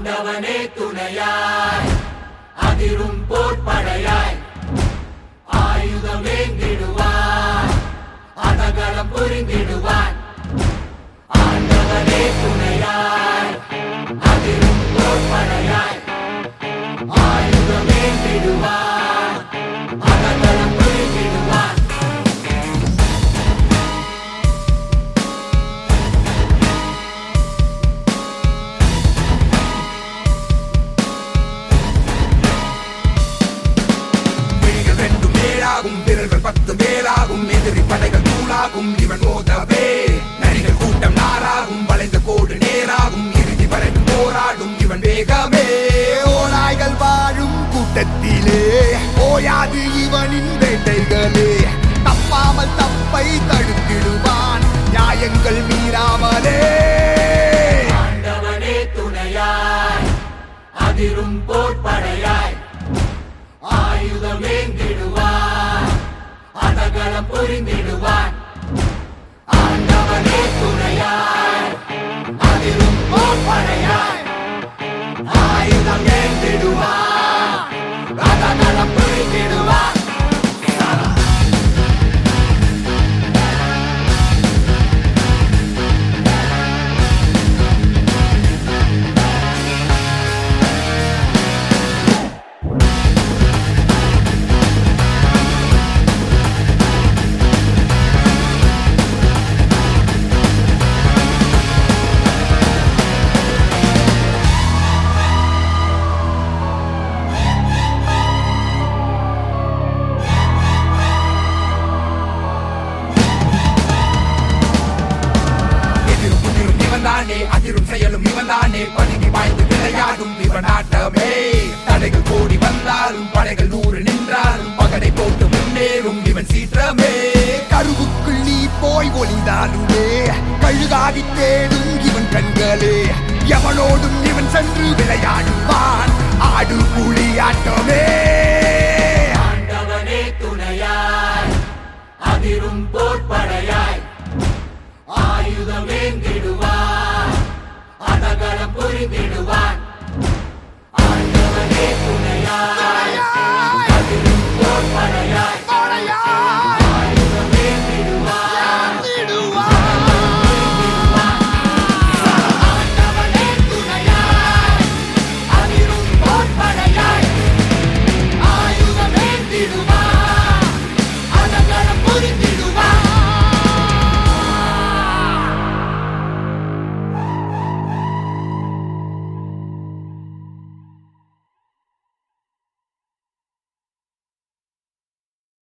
ஆண்டவனே துணையாய் அதிரும் போர்ப்படையாய் ஆயுதமேந்திடுவான் அதகளம் புரிந்திடுவான் ஆண்டவனே துணையாய் அதிரும் போர்ப்படையாய் ஆயுதமேந்திடுவான் அதகளம் புரிந்திடுவான் விழிகள் ரெண்டும் ஏழாகும் விரல்கள் பத்து மேலாகும் எதிரி படைகள் தூளாகும் இவன் மோதவே நரிகள் கூட்டம் நாராகும் வளைந்த கோடு நேராகும் இறுதி வரைக்கும் போராடும் இவன் வேகமே ஓநாய்கள் வாழும் கூட்டத்திலே ஓயாது இவனின் வேட்டைகளே தப்பாமல் தப்பை தடுத்திடுவான் நியாயங்கள் மீறாமலே ஆண்டவனே துணையாய் அதிரும் போர்ப்படையாய் ஆயுதமேந்திடுவான் அதகளம் புரிந்திடுவான் ஆண்டவனே துணையாய் அதிரும் போர்ப்படையாய் ஆயுதம் ஏந்திடுவான் அதகளம் புரிந்திடுவான் எதிரும் புதிரும் இவன் தானே அதிரும் செயலும் இவன் தானே பதுங்கி பாய்ந்து விளையாடும் இவன் ஆட்டமே தடைகள் கோடி வந்தாலும் படைகள் நூறு நின்றாலும் பகடை போட்டு முன்னேறும் இவன் சீற்றமே கருவுக்குள் நீ போய் ஒளிந்தாலுமே கழுகாடி தேடும் இவன் கண்களே எவனோடும் இவன் சென்று விளையாடுவான் ஆடு புலி ஆட்டமே ஆண்டவனே துணையாய் அதிரும் போர்ப்படையாய் ஆயுதமேந்தி